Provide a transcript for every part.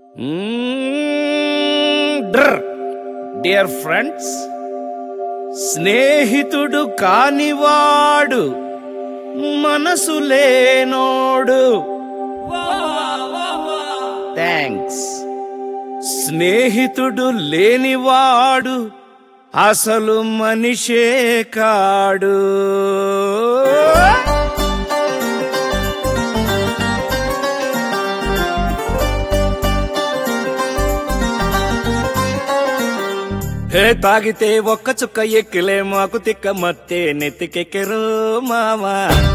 Dear friends స్నేహితుడు కానివాడు మనసు లేనోడు థ్యాంక్స్ స్నేహితుడు లేనివాడు అసలు మనిషే కాడు హే తాగితే ఒక్క చుక్క ఎక్కిలే మాకు తిక్క మత్తే నెత్తికెక్కెరు మామా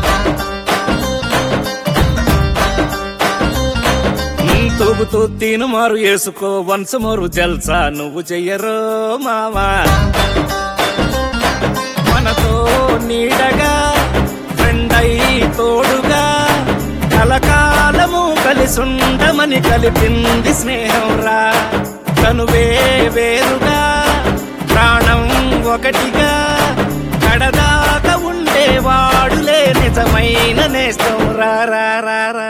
ఉమ్, తూగుతూ తీను మారు వేసుకో వన్స్ మోరు జల్సా నువ్వు చెయ్యరు మామా మనతో నీడగా ఫ్రెండ్ అయి తోడుగా కలకాలము కలిసుండమని కలిపింది స్నేహం రా తనువే వేరుగా ప్రాణం ఒకటిగా కడదాకా ఉండేవాడులే నిజమైన నేస్తం రా రా రా రా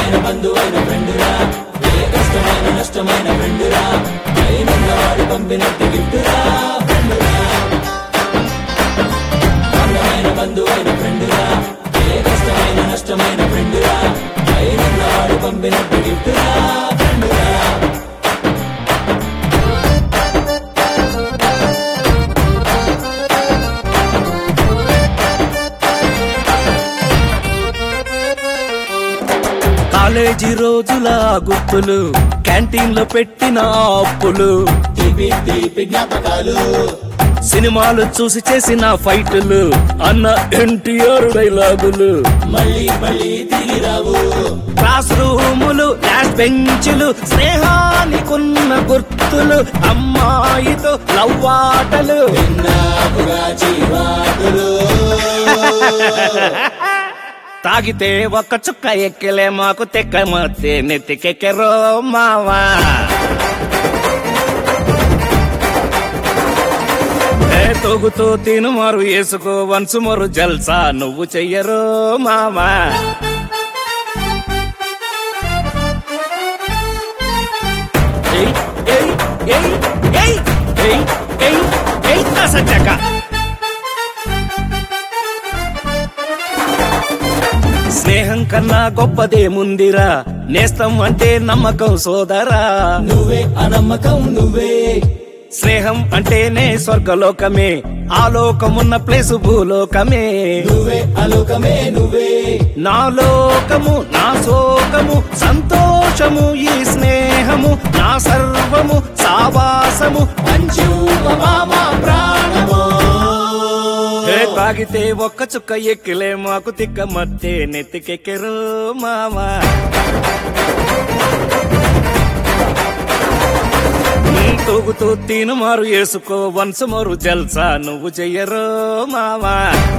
కాలేజీ రోజుల గుర్తులు క్యాంటీన్ లో పెట్టిన అప్పులు సినిమాలు చూసి చేసిన ఫైటులు అన్న ఎన్టీఆర్ డైలాగులు క్లాస్ రూములు లాస్ట్ బెంచులు స్నేహానికున్న గుర్తులు అమ్మాయితో లవ్వాటలు తాగితే ఒక్క చుక్క ఎక్కలే మాకు తెక్క మత్తే నెత్తికెక్కరో మావా ఏ తోగుతూ తిను మారు వేసుకో వన్స్ మరు జల్సా నువ్వు చెయ్యరు మామా ఏయ్, ఏయ్, ఏయ్, ఏయ్, ఏయ్, ఏయ్, ఏయ్, నా సజ్జక. స్నేహం కన్నా గొప్పదేముందిరా నేస్తం అంటే నమ్మకం సోదరా నువ్వే అనమ్మకం నువ్వే స్నేహం అంటేనే స్వర్గలోకమే ఆ లోకమున్న ప్లేసు భూలోకమే నువ్వే అలోకమే నువ్వే నా లోకము నా శోకము సంతోషము ఈ స్నేహము నా సర్వము సావాసము మంచు మామ ప్రాణమో ఏ తాగితే ఒక్క చుక్క ఎక్కిలే మాకు తిక్క మత్తే నెత్తికెక్కెరు మామా నీ తూగుతూ తీను మారు వేసుకో వన్స్ మోరు జల్సా నువ్వు చెయ్యరు మామా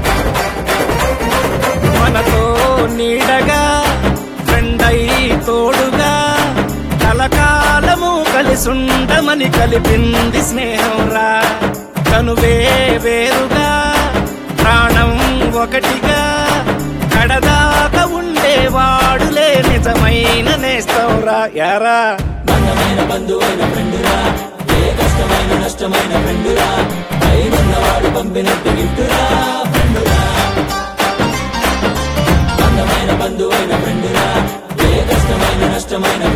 మనతో నీడగా ఫ్రెండ్ అయి తోడుగా కలకాలము కలిసుండమని కలిపింది స్నేహం రా తనువే వేరుగా ప్రాణం ఒకటిగా కడదాకా ఉండేవాడులే నిజమైన నేస్తం రా యారా బంధమైన బంధువైన ఫ్రెండురా ఏ కష్టమైన నష్టమైన ఫ్రెండురా పైనున్నవాడు పంపినట్టు గిఫ్టురా ఫ్రెండురా బంధమైన బంధువైన ఫ్రెండురా ఏ కష్టమైన నష్టమైన